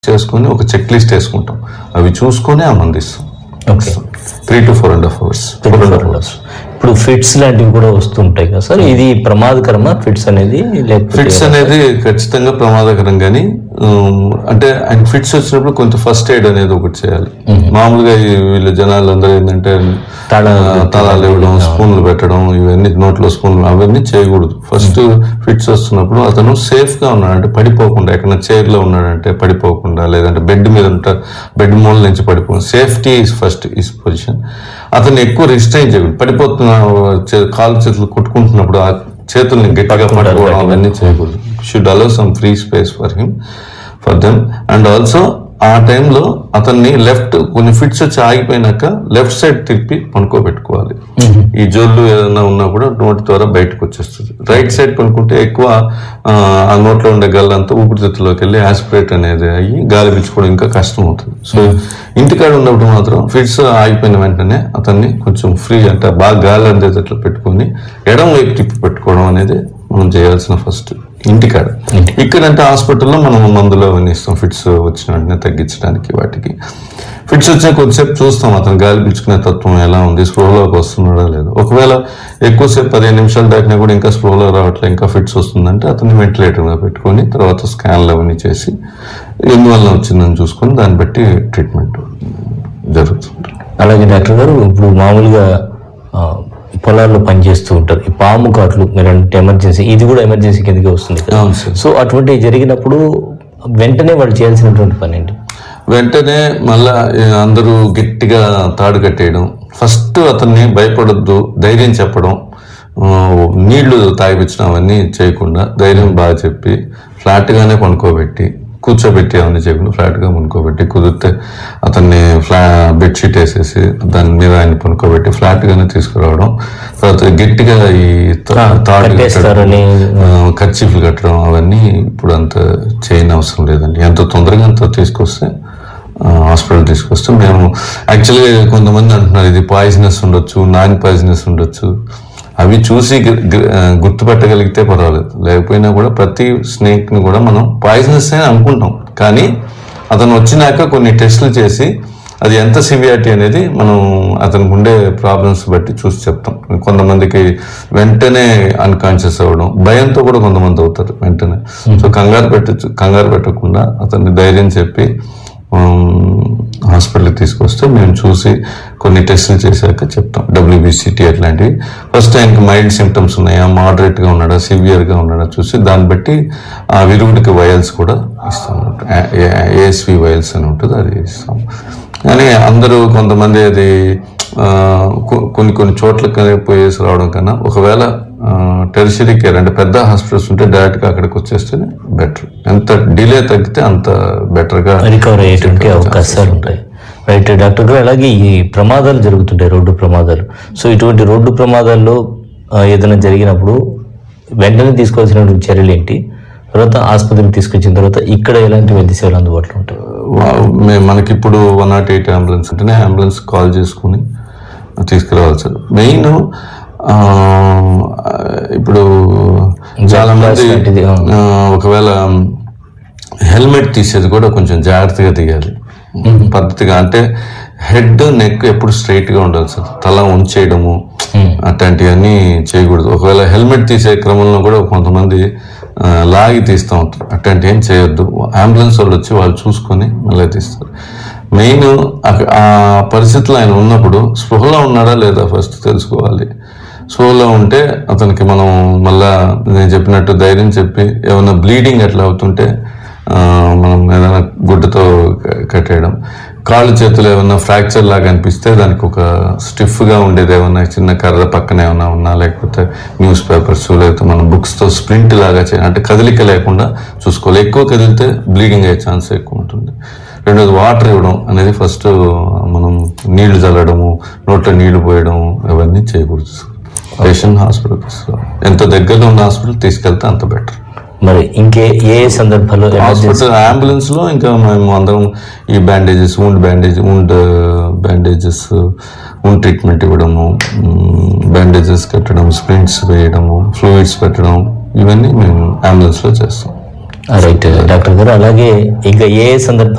చేసుకొని ఒక check list వేసుకుంటాం అవి చూసుకొని ఆ మంది ఇస్తాం okay three to four and half hours four and half hours ఇప్పుడు ఫిట్స్ లాంటివి కూడా వస్తుంటాయి కదా సార్ ఇది ప్రమాదకరమా ఫిట్స్ అనేది లేకపోతే ఫిట్స్ అనేది ఖచ్చితంగా ప్రమాదకరం కానీ ఉమ్, అంటే ఆయన ఫిట్స్ వచ్చినప్పుడు కొంచెం ఫస్ట్ ఎయిడ్ అనేది ఒకటి చేయాలి మామూలుగా ఈ వీళ్ళ జనాలు అందరూ ఏంటంటే తాళాలు ఆ, తాళాలు ఇవ్వడం స్పూన్లు పెట్టడం ఇవన్నీ నోట్లో స్పూన్లు అవన్నీ చేయకూడదు ఫస్ట్ ఫిట్స్ వస్తున్నప్పుడు అతను సేఫ్ గా ఉన్నాడు అంటే పడిపోకుండా ఎక్కడ చైర్ లో ఉన్నాడంటే పడిపోకుండా లేదంటే బెడ్ మీద ఉంటా బెడ్ మూల నుంచి పడిపోకుండా safety is first is position అతను ఎక్కువ రిస్ట్రైన్ చేయకూడదు పడిపోతున్న చే- కాలు చేతులు కొట్టుకుంటున్నప్పుడు ఆ చేతుల్ని గట్టిగా పట్టుకోవడం అవన్నీ చేయకూడదు should allow some free space for him for them and also ఆ టైంలో అతన్ని లెఫ్ట్ కొన్ని ఫిట్స్ వచ్చి ఆగిపోయినాక లెఫ్ట్ సైడ్ తిప్పి పనుకోబెట్టుకోవాలి ఈ జోళ్ళు ఏదైనా ఉన్నా కూడా నోటి ద్వారా బయటకు వచ్చేస్తుంది రైట్ సైడ్ పనుకుంటే ఎక్కువ ఆ, ఆ నోట్లో ఉండే గల్లంతా ఊపిరితిత్తులోకి వెళ్ళి ఆస్పిరేట్ అనేది అయ్యి గాలి పీల్చుకోవడం ఇంకా కష్టం అవుతుంది సో ఇంటికాడ ఉన్నప్పుడు మాత్రం ఫిట్స్ ఆగిపోయిన వెంటనే అతన్ని కొంచెం ఫ్రీ అంటే బాగా గాలి అందేటట్లు పెట్టుకొని ఎడం వైపు తిప్పి పెట్టుకోవడం అనేది మనం చేయాల్సిన ఫస్ట్ ఇంటికాడ ఇక్కడంటే హాస్పిటల్లో మనం మందులు అవన్నీ ఇస్తాం ఫిట్స్ వచ్చిన వెంటనే తగ్గించడానికి వాటికి ఫిట్స్ వచ్చిన కొద్దిసేపు చూస్తాం అతను గాలి పీల్చుకునే తత్వం ఎలా ఉంది స్ప్రోలోకి వస్తున్నాడా లేదు ఒకవేళ ఎక్కువసేపు పదిహేను నిమిషాలు దాటినా కూడా ఇంకా స్ప్రోలో రావట్లే ఇంకా ఫిట్స్ వస్తుందంటే అతన్ని వెంటిలేటర్ మీద పెట్టుకొని తర్వాత స్కాన్లు అవన్నీ చేసి ఎందువల్ల వచ్చిందని చూసుకొని దాన్ని బట్టి ట్రీట్మెంట్ జరుగుతుంది అలాగే డాక్టర్ గారు ఇప్పుడు మామూలుగా ఆ, పొలాల్లో పనిచేస్తూ ఉంటారు ఈ పాము కాట్లు మీరు అంటే ఎమర్జెన్సీ ఇది కూడా ఎమర్జెన్సీ కిందకి వస్తుంది కదా అవును సార్ సో అటువంటి జరిగినప్పుడు వెంటనే వాళ్ళు చేయాల్సినటువంటి పని ఏంటి వెంటనే మళ్ళా ఏ, అందరూ గట్టిగా తాడు కట్టేయడం ఫస్ట్ అతన్ని భయపడొద్దు ధైర్యం చెప్పడం ఆ, నీళ్లు తాగిపించడం అవన్నీ చేయకుండా ధైర్యం బాగా చెప్పి ఫ్లాట్గానే పనుకోబెట్టి కూర్చోబెట్టి అవన్నీ చేయకుండా ఫ్లాట్గా పనుకోబెట్టి కుదిరితే అతన్ని ఫ్లా బెడ్షీట్ వేసేసి దాని మీద ఆయన పనుకోబెట్టి ఫ్లాట్గానే తీసుకురావడం తర్వాత గట్టిగా ఈ తా- తాడు కట్టడం కట్టేస్తారని ఖర్చీఫ్లు కట్టడం అవన్నీ ఇప్పుడు అంత చేయని అవసరం లేదండి ఎంత తొందరగా అంత తీసుకొస్తే హాస్పిటల్ తీసుకొస్తే మేము యాక్చువల్గా కొంతమంది అంటున్నారు ఇది పాయిజనస్ ఉండొచ్చు నాన్ పాయిజనస్ ఉండొచ్చు అవి చూసి గు- గు- ఆ, గుర్తుపట్టగలిగితే పర్వాలేదు లేకపోయినా కూడా ప్రతి స్నేక్ ని కూడా మనం పాయిజనస్ అని అనుకుంటాం కానీ అతను వచ్చినాక కొన్ని టెస్టులు చేసి అది ఎంత సివియారిటీ అనేది మనం అతనికి ఉండే ప్రాబ్లమ్స్ బట్టి చూసి చెప్తాం కొంతమందికి వెంటనే అన్కాన్షియస్ అవ్వడం భయంతో కూడా కొంతమంది అవుతారు వెంటనే సో కంగారు పెట్టచ్చు కంగారు పెట్టకుండా అతన్ని ధైర్యం చెప్పి హాస్పిటల్కి తీసుకొస్తే మేము చూసి కొన్ని టెస్టులు చేశాక చెప్తాం డబ్ల్యూబిసిటీ అట్లాంటివి ఫస్ట్ ఆయనకి మైల్డ్ సిమ్టమ్స్ ఉన్నాయా మోడరేట్గా ఉన్నాడా సివియర్గా ఉన్నాడా చూసి దాన్ని బట్టి ఆ విరుగుడికి వయల్స్ కూడా ఇస్తాం ఏఎస్వి వయల్స్ అని ఉంటుంది అది ఇస్తాం కానీ అందరూ కొంతమంది అది ఆ, కొ- కొన్ని కొన్ని చోట్లకి పోయేసి రావడం కన్నా ఒకవేళ టెరిషరీ కేర్ అంటే పెద్ద హాస్పిటల్స్ ఉంటే డైరెక్ట్గా అక్కడికి వచ్చేస్తేనే బెటర్ ఎంత డిలే తగ్గితే అంత బెటర్గా రికవర్ అయ్యేటువంటి అవకాశాలు ఉంటాయి రైట్ డాక్టర్ గారు అలాగే ఈ ప్రమాదాలు జరుగుతుంటాయి రోడ్డు ప్రమాదాలు సో ఇటువంటి రోడ్డు ప్రమాదాల్లో ఆ, ఏదైనా జరిగినప్పుడు వెంటనే తీసుకోవాల్సినటువంటి చర్యలు ఏంటి తర్వాత ఆసుపత్రికి తీసుకొచ్చిన తర్వాత ఇక్కడ ఎలాంటి వైద్య సేవలు అందుబాటులో ఉంటాయి వా- మే- మనకి ఇప్పుడు వన్ నాట్ ఎయిట్ అంబులెన్స్ ఉంటేనే అంబులెన్స్ కాల్ చేసుకుని తీసుకురావాలి సార్ మెయిన్ ఇప్పుడు చాలా మంది లాంటిది, ఆ. ఆ, ఒకవేళ హెల్మెట్ తీసేది కూడా కొంచెం జాగ్రత్తగా తీయాలి పద్ధతిగా అంటే హెడ్ నెక్ ఎప్పుడు స్ట్రైట్ గా ఉండాలి సార్ తల ఉంచేయడము అట్లాంటివన్నీ చేయకూడదు ఒకవేళ హెల్మెట్ తీసే క్రమంలో కూడా కొంతమంది ఆ, లాగి తీస్తూ ఉంటారు అట్లాంటి ఏం చేయొద్దు అంబులెన్స్ వాళ్ళు వచ్చి వాళ్ళు చూసుకొని మళ్ళీ తీస్తారు మెయిన్ ఆ పరిస్థితిలో ఆయన ఉన్నప్పుడు స్పృహలో ఉన్నాడా లేదా ఫస్ట్ తెలుసుకోవాలి స్పృహలో ఉంటే అతనికి మనం మళ్ళా నేను చెప్పినట్టు ధైర్యం చెప్పి ఏమైనా బ్లీడింగ్ అట్లా అవుతుంటే ఆ, మనం ఏదైనా గుడ్డతో క- కట్టేయడం కాళ్ళు చేతులు ఏమన్నా ఫ్రాక్చర్ లాగా అనిపిస్తే దానికి ఒక స్టిఫ్ గా ఉండేది ఏమన్నా చిన్న కర్ర పక్కన ఏమన్నా ఉన్నా లేకపోతే న్యూస్ పేపర్స్ లేకపోతే మన బుక్స్ తో స్ప్రింట్ లాగా చేయాలి అంటే కదలిక లేకుండా చూసుకోవాలి ఎక్కువ కదిలితే బ్లీడింగ్ అయ్యే ఛాన్స్ ఎక్కువ ఉంటుంది రెండోది వాటర్ ఇవ్వడం అనేది ఫస్ట్ మనం నీళ్లు చల్లడము నోట్లో నీళ్లు పోయడం అవన్నీ చేయకూడదు పేషెంట్ హాస్పిటల్ తీసుకురావాలి ఎంత దగ్గరలో ఉన్న హాస్పిటల్ తీసుకెళ్తే అంత బెటర్ మరి ఇంకే ఏ ఏ సందర్భాల్లో హాస్పిటల్ అంబులెన్స్ లో ఇంకా మేము అందరం ఈ bandages and bandage and bandages and treatment ఇవ్వడము బ్యాండేజెస్ కట్టడం స్ప్రింట్స్ వేయడము ఫ్లూయిడ్స్ పెట్టడం ఇవన్నీ మేము అంబులెన్స్ లో చేస్తాం రైట్ డాక్టర్ గారు అలాగే ఇంకా ఏ ఏ సందర్భాల్లో